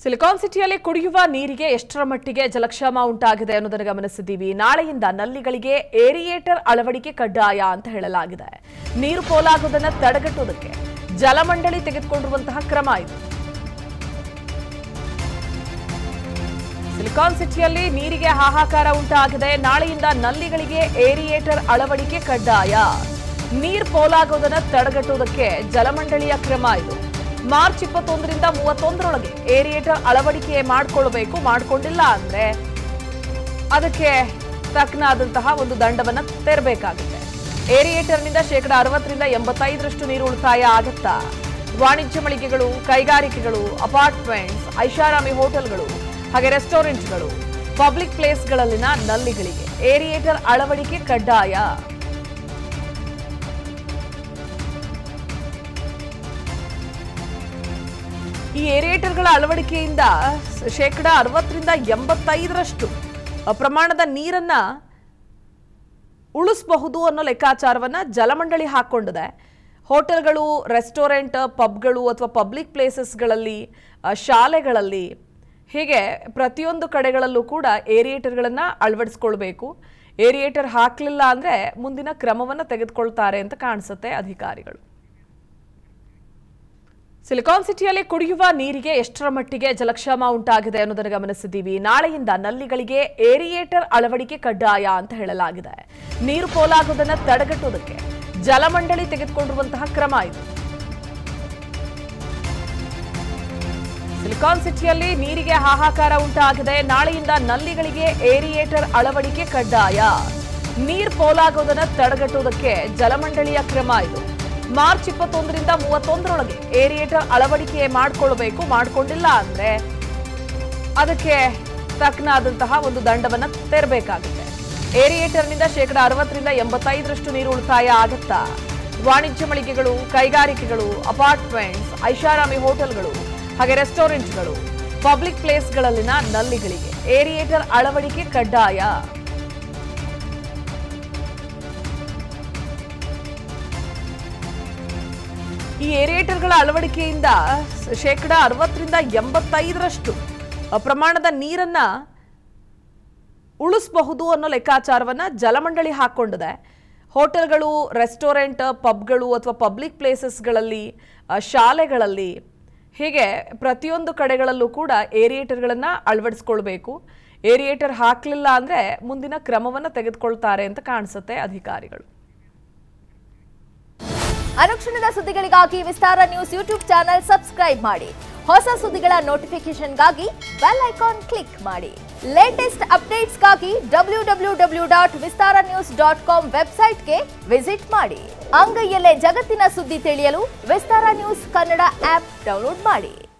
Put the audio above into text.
silicon ಸಿಟಿಯಲ್ಲಿ ಕುಡಿಯುವ ನೀರಿಗೆ ಎಷ್ಟರ ಮಟ್ಟಿಗೆ ಜಲಕ್ಷಾಮ ಉಂಟಾಗಿದೆ ಅನ್ನೋದನ್ನು ಗಮನಿಸಿದ್ದೀವಿ ನಾಳೆಯಿಂದ ನಲ್ಲಿಗಳಿಗೆ ಏರಿಯೇಟರ್ ಅಳವಡಿಕೆ ಕಡ್ಡಾಯ ಅಂತ ಹೇಳಲಾಗಿದೆ ನೀರು ಪೋಲಾಗುವುದನ್ನು ತಡೆಗಟ್ಟುವುದಕ್ಕೆ ಜಲಮಂಡಳಿ ತೆಗೆದುಕೊಂಡಿರುವಂತಹ ಕ್ರಮ ಇದು ಸಿಲಿಕಾನ್ ಸಿಟಿಯಲ್ಲಿ ನೀರಿಗೆ ಹಾಹಾಕಾರ ಉಂಟಾಗಿದೆ ನಾಳೆಯಿಂದ ನಲ್ಲಿಗಳಿಗೆ ಏರಿಯೇಟರ್ ಅಳವಡಿಕೆ ಕಡ್ಡಾಯ ನೀರು ಪೋಲಾಗೋದನ್ನ ತಡೆಗಟ್ಟುವುದಕ್ಕೆ ಜಲಮಂಡಳಿಯ ಕ್ರಮ ಇದು ಮಾರ್ಚ್ ಇಪ್ಪತ್ತೊಂದರಿಂದ ಮೂವತ್ತೊಂದರೊಳಗೆ ಏರಿಯೇಟರ್ ಅಳವಡಿಕೆ ಮಾಡಿಕೊಳ್ಬೇಕು ಮಾಡಿಕೊಂಡಿಲ್ಲ ಅಂದ್ರೆ ಅದಕ್ಕೆ ತಕ್ಕನಾದಂತಹ ಒಂದು ದಂಡವನ್ನ ತೆರಬೇಕಾಗುತ್ತೆ ಏರಿಯೇಟರ್ನಿಂದ ಶೇಕಡ ಅರವತ್ತರಿಂದ ಎಂಬತ್ತೈದರಷ್ಟು ನೀರು ಉಳಿತಾಯ ಆಗತ್ತಾ ವಾಣಿಜ್ಯ ಮಳಿಗೆಗಳು ಕೈಗಾರಿಕೆಗಳು ಅಪಾರ್ಟ್ಮೆಂಟ್ಸ್ ಐಷಾರಾಮಿ ಹೋಟೆಲ್ಗಳು ಹಾಗೆ ರೆಸ್ಟೋರೆಂಟ್ಗಳು ಪಬ್ಲಿಕ್ ಪ್ಲೇಸ್ಗಳಲ್ಲಿನ ನಲ್ಲಿಗಳಿಗೆ ಏರಿಯೇಟರ್ ಅಳವಡಿಕೆ ಕಡ್ಡಾಯ ಈ ಏರಿಯೇಟರ್ಗಳ ಅಳವಡಿಕೆಯಿಂದ ಶೇಕಡ ಅರವತ್ತರಿಂದ ಎಂಬತ್ತೈದರಷ್ಟು ಪ್ರಮಾಣದ ನೀರನ್ನ ಉಳಿಸಬಹುದು ಅನ್ನೋ ಲೆಕ್ಕಾಚಾರವನ್ನ ಜಲಮಂಡಳಿ ಹಾಕೊಂಡಿದೆ ಹೋಟೆಲ್ಗಳು ರೆಸ್ಟೋರೆಂಟ್ ಪಬ್ಗಳು ಅಥವಾ ಪಬ್ಲಿಕ್ ಪ್ಲೇಸಸ್ಗಳಲ್ಲಿ ಆ, ಶಾಲೆಗಳಲ್ಲಿ ಹೀಗೆ ಪ್ರತಿಯೊಂದು ಕಡೆಗಳಲ್ಲೂ ಕೂಡ ಏರಿಯೇಟರ್ಗಳನ್ನು ಅಳವಡಿಸ್ಕೊಳ್ಬೇಕು ಏರಿಯೇಟರ್ ಹಾಕಲಿಲ್ಲ ಅಂದರೆ ಮುಂದಿನ ಕ್ರಮವನ್ನು ತೆಗೆದುಕೊಳ್ತಾರೆ ಅಂತ ಕಾಣಿಸುತ್ತೆ ಅಧಿಕಾರಿಗಳು ಸಿಲಿಕಾನ್ ಸಿಟಿಯಲ್ಲಿ ಕುಡಿಯುವ ನೀರಿಗೆ ಎಷ್ಟರ ಮಟ್ಟಿಗೆ ಜಲಕ್ಷಾಮ ಉಂಟಾಗಿದೆ ಅನ್ನೋದನ್ನು ಗಮನಿಸಿದ್ದೀವಿ ನಾಳೆಯಿಂದ ನಲ್ಲಿಗಳಿಗೆ ಏರಿಯೇಟರ್ ಅಳವಡಿಕೆ ಕಡ್ಡಾಯ ಅಂತ ಹೇಳಲಾಗಿದೆ ನೀರು ಪೋಲಾಗುವುದನ್ನು ತಡೆಗಟ್ಟುವುದಕ್ಕೆ ಜಲಮಂಡಳಿ ತೆಗೆದುಕೊಂಡಿರುವಂತಹ ಕ್ರಮ ಇದು ಸಿಲಿಕಾನ್ ಸಿಟಿಯಲ್ಲಿ ನೀರಿಗೆ ಹಾಹಾಕಾರ ಉಂಟಾಗಿದೆ ನಾಳೆಯಿಂದ ನಲ್ಲಿಗಳಿಗೆ ಏರಿಯೇಟರ್ ಅಳವಡಿಕೆ ಕಡ್ಡಾಯ ನೀರು ಪೋಲಾಗೋದನ್ನ ತಡೆಗಟ್ಟುವುದಕ್ಕೆ ಜಲಮಂಡಳಿಯ ಕ್ರಮ ಇದು ಮಾರ್ಚ್ ಇಪ್ಪತ್ತೊಂದರಿಂದ ಮೂವತ್ತೊಂದರೊಳಗೆ ಏರಿಯೇಟರ್ ಅಳವಡಿಕೆ ಮಾಡಿಕೊಳ್ಬೇಕು ಮಾಡಿಕೊಂಡಿಲ್ಲ ಅಂದ್ರೆ ಅದಕ್ಕೆ ತಕ್ಕನಾದಂತಹ ಒಂದು ದಂಡವನ್ನ ತೆರಬೇಕಾಗುತ್ತೆ ಏರಿಯೇಟರ್ನಿಂದ ಶೇಕಡ ಅರವತ್ತರಿಂದ ಎಂಬತ್ತೈದರಷ್ಟು ನೀರು ಉಳಿತಾಯ ಆಗತ್ತಾ ವಾಣಿಜ್ಯ ಮಳಿಗೆಗಳು ಕೈಗಾರಿಕೆಗಳು ಅಪಾರ್ಟ್ಮೆಂಟ್ಸ್ ಐಷಾರಾಮಿ ಹೋಟೆಲ್ಗಳು ಹಾಗೆ ರೆಸ್ಟೋರೆಂಟ್ಗಳು ಪಬ್ಲಿಕ್ ಪ್ಲೇಸ್ಗಳಲ್ಲಿನ ನಲ್ಲಿಗಳಿಗೆ ಏರಿಯೇಟರ್ ಅಳವಡಿಕೆ ಕಡ್ಡಾಯ ಈ ಏರಿಯೇಟರ್ಗಳ ಅಳವಡಿಕೆಯಿಂದ ಶೇಕಡ ಅರವತ್ತರಿಂದ ಎಂಬತ್ತೈದರಷ್ಟು ಪ್ರಮಾಣದ ನೀರನ್ನ ಉಳಿಸಬಹುದು ಅನ್ನೋ ಲೆಕ್ಕಾಚಾರವನ್ನ ಜಲಮಂಡಳಿ ಹಾಕೊಂಡಿದೆ ಹೋಟೆಲ್ಗಳು ರೆಸ್ಟೋರೆಂಟ್ ಪಬ್ಗಳು ಅಥವಾ ಪಬ್ಲಿಕ್ ಪ್ಲೇಸಸ್ಗಳಲ್ಲಿ ಆ, ಶಾಲೆಗಳಲ್ಲಿ ಹೀಗೆ ಪ್ರತಿಯೊಂದು ಕಡೆಗಳಲ್ಲೂ ಕೂಡ ಏರಿಯೇಟರ್ಗಳನ್ನು ಅಳವಡಿಸ್ಕೊಳ್ಬೇಕು ಏರಿಯೇಟರ್ ಹಾಕಲಿಲ್ಲ ಅಂದರೆ ಮುಂದಿನ ಕ್ರಮವನ್ನು ತೆಗೆದುಕೊಳ್ತಾರೆ ಅಂತ ಕಾಣಿಸುತ್ತೆ ಅಧಿಕಾರಿಗಳು ಅನುಕ್ಷಣದ ಸುದ್ದಿಗಳಿಗಾಗಿ Vistara news YouTube channel subscribe ಮಾಡಿ ಹೊಸ ಸುದ್ದಿಗಳ ನೋಟಿಫಿಕೇಶನ್ಗಾಗಿ ಬೆಲ್ ಐಕಾನ್ ಕ್ಲಿಕ್ ಮಾಡಿ ಲೇಟೆಸ್ಟ್ ಅಪ್ಡೇಟ್ಸ್ಗಾಗಿ W W W dot Vistara news dot com ವೆಬ್ಸೈಟ್ಗೆ ವಿಸಿಟ್ ಮಾಡಿ ಅಂಗೈಯಲ್ಲೇ ಜಗತ್ತಿನ ಸುದ್ದಿ ತಿಳಿಯಲು Vistara news Kannada app download ಮಾಡಿ